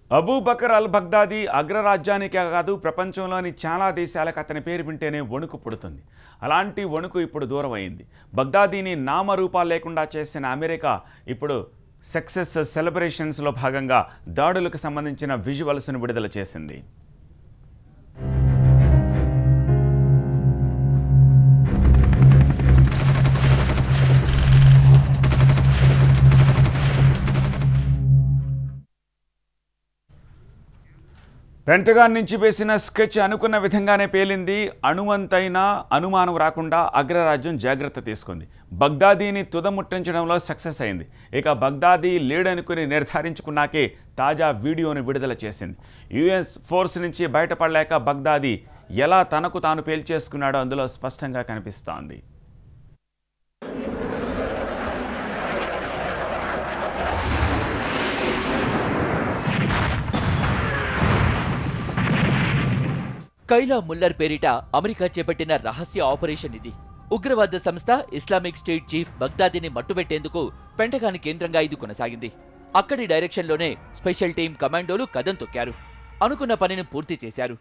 Abu Bakr అల్ బగ్దాదీ అగ్రరాజ్యానికే కాదు ప్రపంచంలోని చాలా దేశాలకు అతని పేరు వింటేనే వణుకు పుడుతుంది అలాంటి వణుకు ఇప్పుడు దూరం అయింది బగ్దాదీని నామరూపాలు లేకుండా చేసిన అమెరికా ఇప్పుడు సక్సెస్ సెలబ్రేషన్స్లో భాగంగా దాడులకు సంబంధించిన విజువల్స్ను విడుదల చేసింది పెంటగాన్ నుంచి వేసిన స్కెచ్ అనుకున్న విధంగానే పేలింది అణువంతైన అనుమానం రాకుండా అగ్రరాజ్యం జాగ్రత్త తీసుకుంది బగ్దాదీని తుదముట్టించడంలో సక్సెస్ అయింది ఇక బగ్దాదీ లేడనుకుని నిర్ధారించుకున్నాకే తాజా వీడియోను విడుదల చేసింది యుఎస్ ఫోర్స్ నుంచి బయటపడలేక బగ్దాదీ ఎలా తనకు తాను పేల్చేసుకున్నాడో అందులో స్పష్టంగా కనిపిస్తోంది కైలా ముల్లర్ పేరిట అమెరికా చేపట్టిన రహస్య ఆపరేషన్ ఇది ఉగ్రవాద సంస్థ ఇస్లామిక్ స్టేట్ చీఫ్ బగ్దాదీని మట్టుబెట్టేందుకు పెంటగాన్ కేంద్రంగా ఇది కొనసాగింది అక్కడి డైరెక్షన్లోనే స్పెషల్ టీం కమాండోలు కదం తొక్కారు అనుకున్న పనిని పూర్తి చేశారు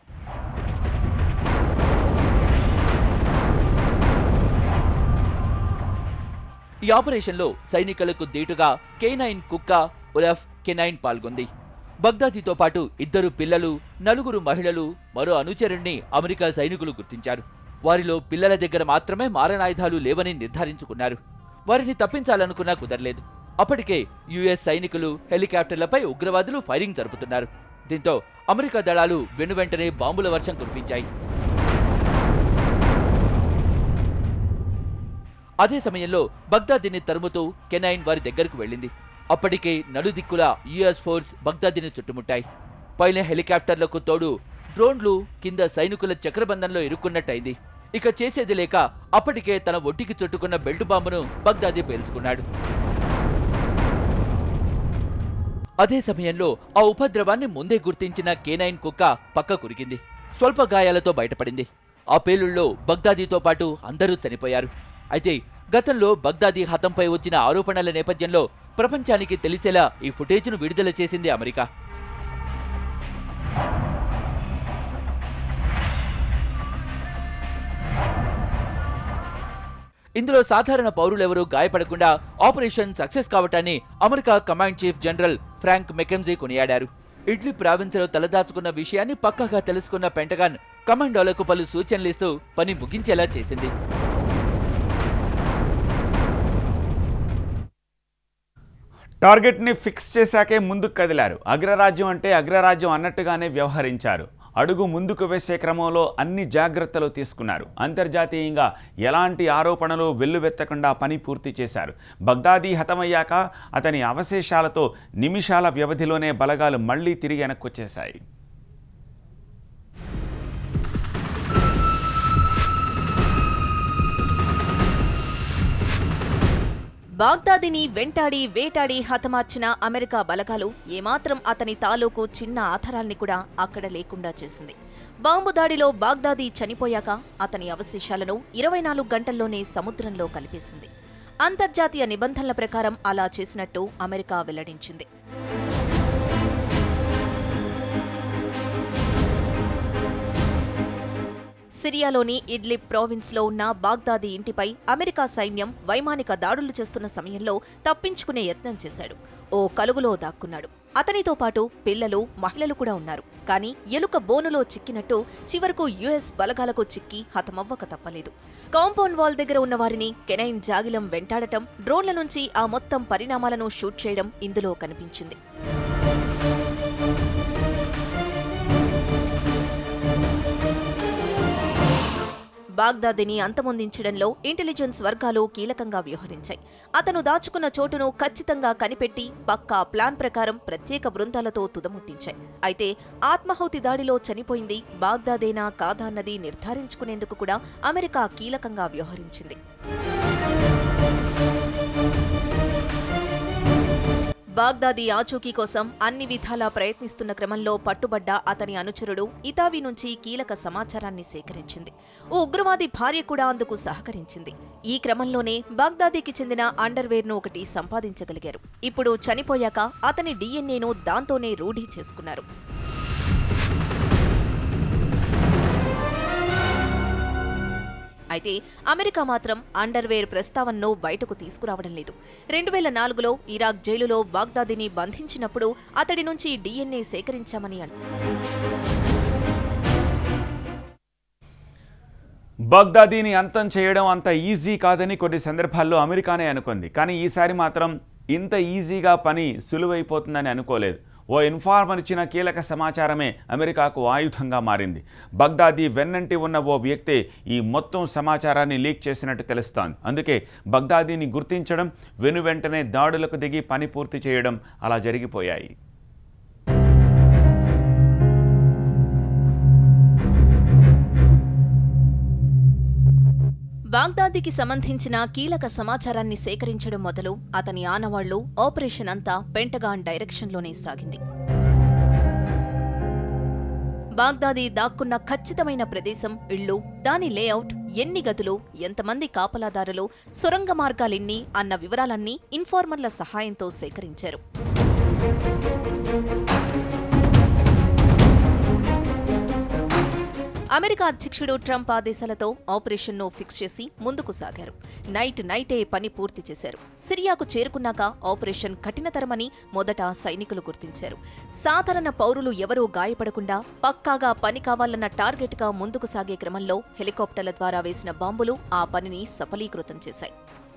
ఈ ఆపరేషన్లో సైనికులకు దీటుగా కే9 కుక్క ఉలఫ్ కెనైన్ పాల్గొంది బగ్దాదీతో పాటు ఇద్దరు పిల్లలు నలుగురు మహిళలు మరో అనుచరుణ్ణి అమెరికా సైనికులు గుర్తించారు వారిలో పిల్లల దగ్గర మాత్రమే మారణాయుధాలు లేవని నిర్ధారించుకున్నారు వారిని తప్పించాలనుకున్నా కుదరలేదు అప్పటికే యుఎస్ సైనికులు హెలికాప్టర్లపై ఉగ్రవాదులు ఫైరింగ్ జరుపుతున్నారు దీంతో అమెరికా దళాలు వెనువెంటనే బాంబుల వర్షం కురిపించాయి అదే సమయంలో బగ్దాదీని తరుముతూ కెనైన్ వారి దగ్గరకు వెళ్ళింది అప్పటికే నలుదిక్కుల యుఎస్ ఫోర్స్ బగ్దాదీని చుట్టుముట్టాయి పైన హెలికాప్టర్లకు తోడు డ్రోన్లు కింద సైనికుల చక్రబంధంలో ఇరుక్కున్నట్టయింది ఇక చేసేది లేక అప్పటికే తన ఒట్టికి చుట్టుకున్న బెల్ట్ బాంబును బగ్దాదీ పేల్చుకున్నాడు అదే సమయంలో ఆ ఉపద్రవాన్ని ముందే గుర్తించిన కేనైన్ కుక్క పక్క కురికింది స్వల్ప గాయాలతో బయటపడింది ఆ పేలుళ్లో బగ్దాదీతో పాటు అందరూ చనిపోయారు అయితే గతంలో బగ్దాదీ హతంపై వచ్చిన ఆరోపణల నేపథ్యంలో ప్రపంచానికి తెలిసేలా ఈ ఫుటేజ్ను విడుదల చేసింది అమెరికా ఇందులో సాధారణ పౌరులెవరూ గాయపడకుండా ఆపరేషన్ సక్సెస్ కావటాన్ని America command chief general Frank McKenzie కొనియాడారు ఇడ్లీ ప్రావిన్స్లో తలదాచుకున్న విషయాన్ని పక్కగా తెలుసుకున్న పెంటగాన్ కమాండోలకు పలు సూచనలిస్తూ పని ముగించేలా చేసింది టార్గెట్ని ఫిక్స్ చేశాకే ముందుకు కదిలారు అగ్రరాజ్యం అంటే అగ్రరాజ్యం అన్నట్టుగానే వ్యవహరించారు అడుగు ముందుకు వేసే క్రమంలో అన్ని జాగ్రత్తలు తీసుకున్నారు అంతర్జాతీయంగా ఎలాంటి ఆరోపణలు వెల్లువెత్తకుండా పని పూర్తి చేశారు బగ్దాదీ హతమయ్యాక అతని అవశేషాలతో నిమిషాల వ్యవధిలోనే బలగాలు మళ్లీ తిరిగి వెనక్కొచ్చేశాయి బాగ్దాదిని వెంటాడి వేటాడి హతమార్చిన అమెరికా బలగాలు ఏమాత్రం అతని తాలూకు చిన్న ఆధారాల్ని కూడా అక్కడ లేకుండా చేసింది బాంబు దాడిలో బాగ్దాది చనిపోయాక అతని అవశేషాలను ఇరవై నాలుగు గంటల్లోనే సముద్రంలో కలిపేసింది అంతర్జాతీయ నిబంధనల ప్రకారం అలా చేసినట్టు అమెరికా వెల్లడించింది సిరియాలోని ఇడ్లిబ్ ప్రావిన్స్లో ఉన్న బాగ్దాది ఇంటిపై అమెరికా సైన్యం వైమానిక దాడులు చేస్తున్న సమయంలో తప్పించుకునే యత్నం చేశాడు ఓ కలుగులో దాక్కున్నాడు అతనితో పాటు పిల్లలు మహిళలు కూడా ఉన్నారు కానీ ఎలుక బోనులో చిక్కినట్టు చివరకు యుఎస్ బలగాలకు చిక్కి హతమవ్వక తప్పలేదు కాంపౌండ్ వాల్ దగ్గర ఉన్న వారిని కెనైన్ జాగిలం వెంటాడటం డ్రోన్ల నుంచి ఆ మొత్తం పరిణామాలను షూట్ చేయడం ఇందులో కనిపించింది బాగ్దాదిని అంతమొందించడంలో ఇంటెలిజెన్స్ వర్గాలు కీలకంగా వ్యవహరించాయి అతను దాచుకున్న చోటును ఖచ్చితంగా కనిపెట్టి పక్కా ప్లాన్ ప్రకారం ప్రత్యేక బృందాలతో తుదముట్టించాయి అయితే ఆత్మాహుతి దాడిలో చనిపోయింది బాగ్దాదేనా కాదా అన్నది నిర్ధారించుకునేందుకు కూడా అమెరికా కీలకంగా వ్యవహరించింది బాగ్దాది ఆచూకీ కోసం అన్ని విధాలా ప్రయత్నిస్తున్న క్రమంలో పట్టుబడ్డ అతని అనుచరుడు ఇతావి నుంచి కీలక సమాచారాన్ని సేకరించింది ఓ ఉగ్రవాది భార్య కూడా అందుకు సహకరించింది ఈ క్రమంలోనే బాగ్దాదీకి చెందిన అండర్వేర్ను ఒకటి సంపాదించగలిగారు ఇప్పుడు చనిపోయాక అతని డీఎన్ఏను దాంతోనే రూఢీ చేసుకున్నారు అయితే అమెరికా మాత్రం అండర్వేర్ ప్రస్తావనను బయటకు తీసుకురావడం లేదు రెండు వేల నాలుగులో ఇరాక్ జైలులో బాగ్దాదిని బంధించినప్పుడు అతడి నుంచి డీఎన్ఏ సేకరించామని అన్నారు బగ్దాదీని అంతం చేయడం అంత ఈజీ కాదని కొన్ని సందర్భాల్లో అమెరికానే అనుకుంది కానీ ఈసారి మాత్రం ఇంత ఈజీగా పని సులువైపోతుందని అనుకోలేదు ఓ ఇన్ఫార్మర్ ఇచ్చిన కీలక సమాచారమే అమెరికాకు ఆయుధంగా మారింది బగ్దాదీ వెన్నంటి ఉన్న ఓ వ్యక్తే ఈ మొత్తం సమాచారాన్ని లీక్ చేసినట్టు తెలుస్తోంది అందుకే బగ్దాదీని గుర్తించడం వెను వెంటనే దాడులకు దిగి పని పూర్తి చేయడం అలా జరిగిపోయాయి బాగ్దాదికి సంబంధించిన కీలక సమాచారాన్ని సేకరించడం మొదలు అతని ఆనవాళ్లు ఆపరేషన్ అంతా పెంటగాన్ డైరెక్షన్లోనే సాగింది బాగ్దాది దాక్కున్న ఖచ్చితమైన ప్రదేశం ఇళ్ళు దాని లేఅవుట్ ఎన్ని గదులు ఎంతమంది కాపలాదారులు సొరంగ మార్గాలెన్ని అన్న వివరాలన్నీ ఇన్ఫార్మర్ల సహాయంతో సేకరించారు అమెరికా అధ్యక్షుడు ట్రంప్ ఆదేశాలతో ఆపరేషన్ను ఫిక్స్ చేసి ముందుకు సాగారు నైట్ నైటే పని పూర్తి చేశారు సిరియాకు చేరుకున్నాక ఆపరేషన్ కఠినతరమని మొదట సైనికులు గుర్తించారు సాధారణ పౌరులు ఎవరూ గాయపడకుండా పక్కాగా పని కావాలన్న టార్గెట్గా ముందుకు సాగే క్రమంలో హెలికాప్టర్ల ద్వారా వేసిన బాంబులు ఆ పనిని సఫలీకృతం చేశాయి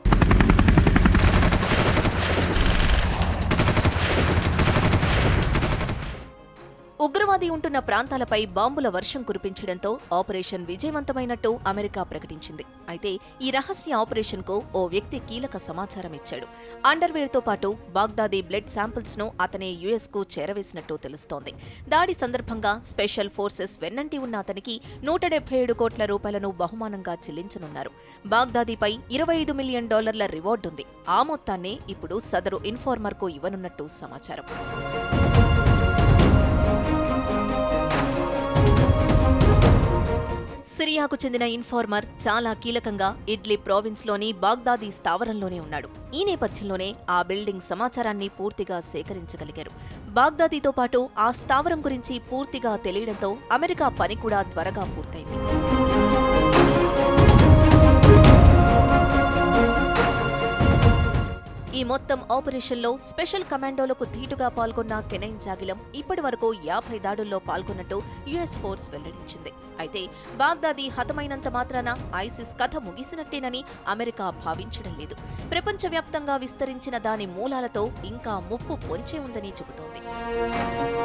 ఉగ్రవాది ఉంటున్న ప్రాంతాలపై బాంబుల వర్షం కురిపించడంతో ఆపరేషన్ విజయవంతమైనట్టు అమెరికా ప్రకటించింది అయితే ఈ రహస్య ఆపరేషన్కు ఓ వ్యక్తి కీలక సమాచారం ఇచ్చాడు అండర్వేర్తో పాటు బాగ్దాది బ్లడ్ శాంపిల్స్ ను అతనే యుఎస్ కు చేరవేసినట్టు తెలుస్తోంది దాడి సందర్భంగా స్పెషల్ ఫోర్సెస్ వెన్నంటి ఉన్న అతనికి నూట డెబ్బై ఏడు కోట్ల రూపాయలను బహుమానంగా చెల్లించనున్నారు బాగ్దాదిపై ఇరవై ఐదు మిలియన్ డాలర్ల రివార్డు ఉంది ఆ మొత్తాన్నే ఇప్పుడు సదరు ఇన్ఫార్మర్ కు ఇవ్వనున్నట్టు సమాచారం సిరియాకు చెందిన ఇన్ఫార్మర్ చాలా కీలకంగా ఇడ్లీ ప్రావిన్స్లోని బాగ్దాది స్థావరంలోనే ఉన్నాడు ఈ నేపథ్యంలోనే ఆ బిల్డింగ్ సమాచారాన్ని పూర్తిగా సేకరించగలిగారు బాగ్దాదితో పాటు ఆ స్థావరం గురించి పూర్తిగా తెలియడంతో అమెరికా పని కూడా త్వరగా పూర్తయింది ఈ మొత్తం ఆపరేషన్లో స్పెషల్ కమాండోలకు ధీటుగా పాల్గొన్న కెనైన్ జాగిలం ఇప్పటి వరకు యాభై దాడుల్లో పాల్గొన్నట్టు యుఎస్ ఫోర్స్ వెల్లడించింది అయితే బాగ్దాది హతమైనంత మాత్రాన ఐసిస్ కథ ముగిసినట్టేనని అమెరికా భావించడం లేదు ప్రపంచవ్యాప్తంగా విస్తరించిన దాని మూలాలతో ఇంకా ముప్పు పొంచే ఉందని చెబుతోంది